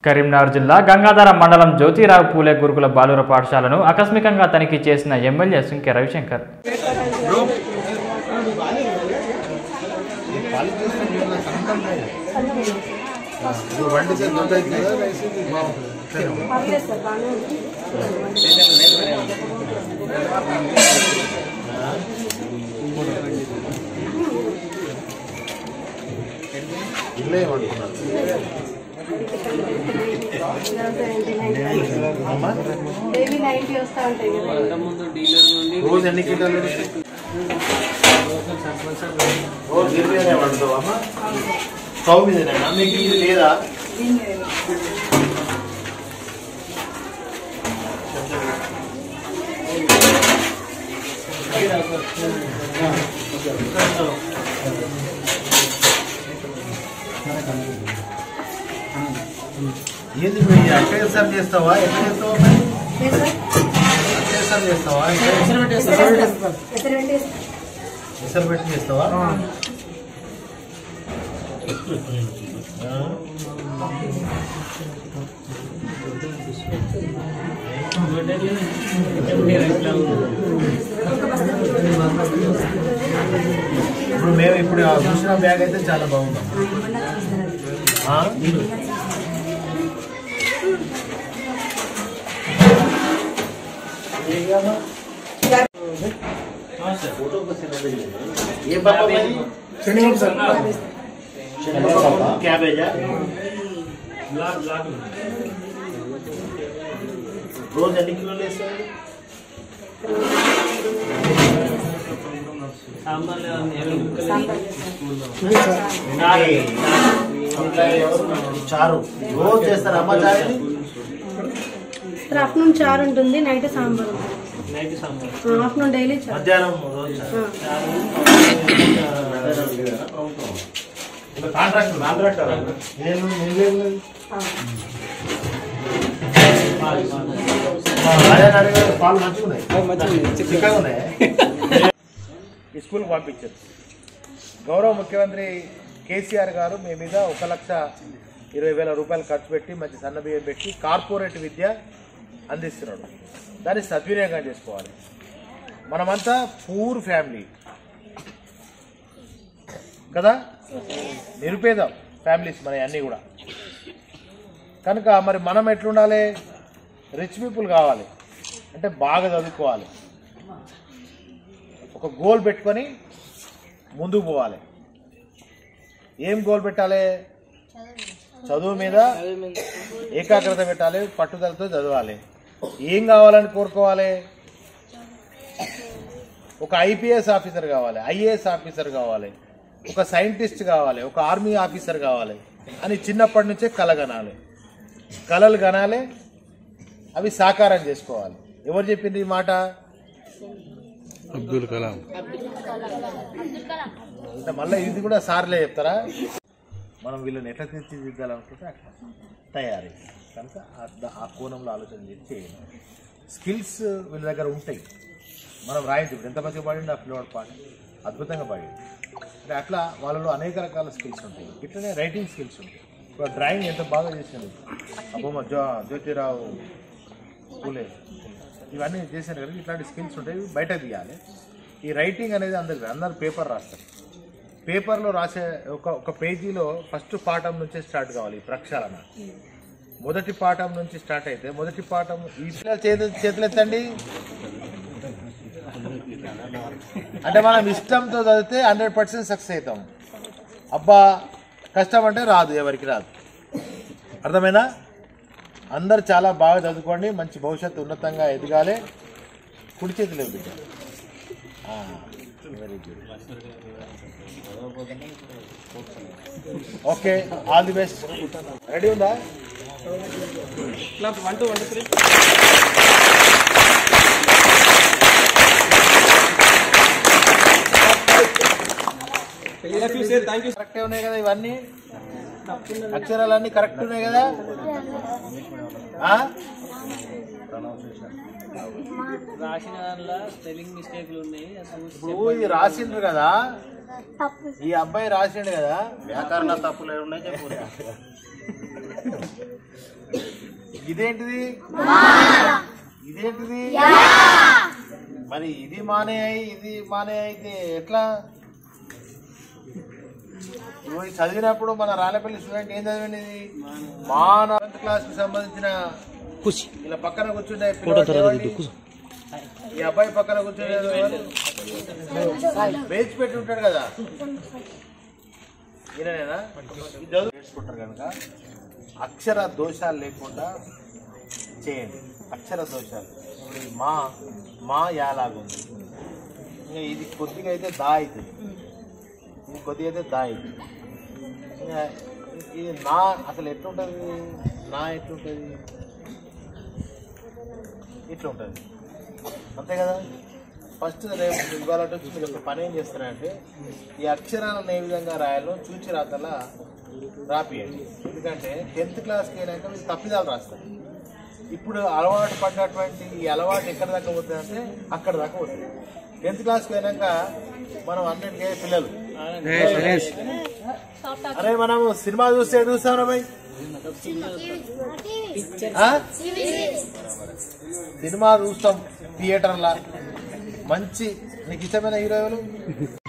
కరీంనగర్ జిల్లా గంగాధర మండలం జ్యోతిరావు పూలే గురుకుల బాలుర పాఠశాలను ఆకస్మికంగా తనిఖీ చేసిన ఎమ్మెల్యే సుంకె రవిశంకర్ ఇల్లే ఏమనుకున్నారు డైలీ నైన్టీ వస్తూ ఉంటాయి కదా రోజు ఎన్ని క్వింటాలు వస్తాయి? రోజు గిరిజనే వండుతావా అమ్మా స్టవ్ మీదనేనా మీకు ఇది లేదా ఏది మీరు అట్టేసారి చేస్తావా ఎట్లా చేస్తావా మరి? అట్టేసారి చేస్తావా ఇసరు పెట్టి చేస్తావా ఆ? ఇప్పుడు మేము ఇప్పుడు ఆ చూసిన బ్యాగ్ అయితే చాలా బాగుంది ఆ? ఏ పాప మరి? శనగపప్పు, క్యాబేజా రోజు ఎన్ని కిలోలు వేస్తారు చారు రోజు చేస్తారు అమ్మ చారు ఆఫ్టర్నూన్ చారు ఉంటుంది నైట్ సాంబార్ ఉంటుంది ఆఫ్టర్నూన్ డైలీ చారు మధ్యాహ్నం రోజు చారు కాంట్రాక్ట్ కాంట్రాక్టర్ నేను నేను రాజాని అడిగారు పాలు మంచిగా ఉన్నాయి చిక్కగా ఉన్నాయి ఈ స్కూల్కి పంపించారు గౌరవ ముఖ్యమంత్రి కేసీఆర్ గారు మీ మీద ఒక లక్ష ఇరవై వేల రూపాయలు ఖర్చు పెట్టి మంచి సన్నబియ్యం పెట్టి కార్పొరేట్ విద్య అందిస్తున్నాడు దాన్ని సద్వినియోగం చేసుకోవాలి మనమంతా పూర్ ఫ్యామిలీ కదా నిరుపేద ఫ్యామిలీస్ మన అన్నీ కూడా కనుక మరి మనం ఎట్లుండాలి రిచ్ పీపుల్ కావాలి అంటే బాగా చదువుకోవాలి ఒక గోల్ పెట్టుకొని ముందుకు పోవాలి ఏం గోల్ పెట్టాలి చదువు మీద ఏకాగ్రత పెట్టాలి పట్టుదలతో చదవాలి ఏం కావాలని కోరుకోవాలి ఒక ఐపీఎస్ ఆఫీసర్ కావాలి ఐఏఎస్ ఆఫీసర్ కావాలి ఒక సైంటిస్ట్ కావాలి ఒక ఆర్మీ ఆఫీసర్ కావాలి అని చిన్నప్పటి నుంచే కలగనాలి కలలు కనాలి అవి సాకారం చేసుకోవాలి ఎవరు చెప్పింది ఈ మాట అబ్దుల్ కలాం అంటే మళ్ళీ ఇది కూడా సార్లే చెప్తారా మనం వీళ్ళని ఎట్లా తీర్చిదిద్దాలనుకుంటే అట్లా తయారీ కనుక ఆ ద- ఆ కోణంలో ఆలోచన చేసి చేయండి స్కిల్స్ వీళ్ళ దగ్గర ఉంటాయి మనం రాయించు ఇప్పుడు ఎంత మంచిగా పాడిండి ఆ పిల్లవాడు పాడి అద్భుతంగా పాడింది అంటే అట్లా వాళ్ళలో అనేక రకాల స్కిల్స్ ఉంటాయి ఇట్లనే రైటింగ్ స్కిల్స్ ఉంటాయి ఇప్పుడు డ్రాయింగ్ ఎంత బాగా చేసినది అబ్బమ్మ జో జ్యోతిరావు పూలే ఇవన్నీ చేశారు కదా ఇట్లాంటి స్కిల్స్ ఉంటాయి ఇవి బయట తీయాలి ఈ రైటింగ్ అనేది అందరికి అందరు పేపర్ రాస్తారు పేపర్లో రాసే ఒక ఒక పేజీలో ఫస్ట్ పాఠం నుంచే స్టార్ట్ కావాలి ఈ ప్రక్షాళన మొదటి పాఠం నుంచి స్టార్ట్ అయితే మొదటి పాఠం ఈ పిల్లల చేతులు చేతులు ఎత్తండి అంటే మనం ఇష్టంతో చదివితే హండ్రెడ్ పర్సెంట్ సక్సెస్ అవుతాం అబ్బా కష్టం అంటే రాదు ఎవరికి రాదు అర్థమైనా అందరు చాలా బాగా చదువుకోండి మంచి భవిష్యత్తు ఉన్నతంగా ఎదగాలి కుడి చేతిలో బిడ్డ very good okay all the best ready ఉందా కరెక్టే ఉన్నాయి కదా ఇవన్నీ అక్షరాలన్నీ కరెక్ట్ ఉన్నాయి కదా ఆ? రాసిన దాంట్లో స్పెల్లింగ్ మిస్టేక్లు ఉన్నాయి అసలు ఇప్పుడు ఇది రాసిండ్రు కదా ఈ అబ్బాయి రాసిండు కదా వ్యాకరణ తప్పులు ఏమి ఉన్నాయి చెప్పు ఇదేంటిది ఇదేంటిది మరి ఇది మానే అయి ఇది మానే అయితే ఎట్లా ఇగో ఇది చదివినప్పుడు మన రాళ్ళపల్లి స్టూడెంట్ ఏం చదివింది మాన క్లాస్ కి సంబంధించిన ఇలా పక్కన కూర్చుంటే పిల్లవాడు ఎవరిని? ఈ అబ్బాయి పక్కన కూర్చుంటే బేచ్ పెట్టి ఉంటాడు కదా ఈయననేనా ఈ చదువు నేర్చుకుంటారు కనుక అక్షర దోషాలు లేకుండా చేయండి అక్షర దోషాలు ఇప్పుడు ఈ మా మా యాలాగుంది ఇంకా ఇది కొద్దిగా అయితే దా అవుతుంది ఇది కొద్దిగా అయితే దా అవుతుంది ఇంకా ఇది నా అసలు ఎట్లుంటుంది నా ఎట్లుంటుంది ఇట్లా ఉంటుంది అంతే కదా ఫస్ట్ రేపు ఇవాళ వచ్చి మీరు ఒక పని ఏం చేస్తారంటే ఈ అక్షరాలను ఏ విధంగా రాయాలో చూచి రాతలా రాపియండి ఎందుకంటే టెన్త్ క్లాస్కి అయినాక మీరు తప్పిదాలు రాస్తారు ఇప్పుడు అలవాటు పడ్డటువంటి ఈ అలవాటు ఎక్కడ దాకా పోతుంది అంటే అక్కడ దాకా పోతుంది టెన్త్ క్లాస్కి అయినాక మనం అన్నింటికే పిల్లలు అరే మనం సినిమా చూస్తే ఏం చూస్తాం భయ్ ఆ? సినిమా చూస్తాం థియేటర్లా మంచి నీకు ఇష్టమైన హీరో ఎవరు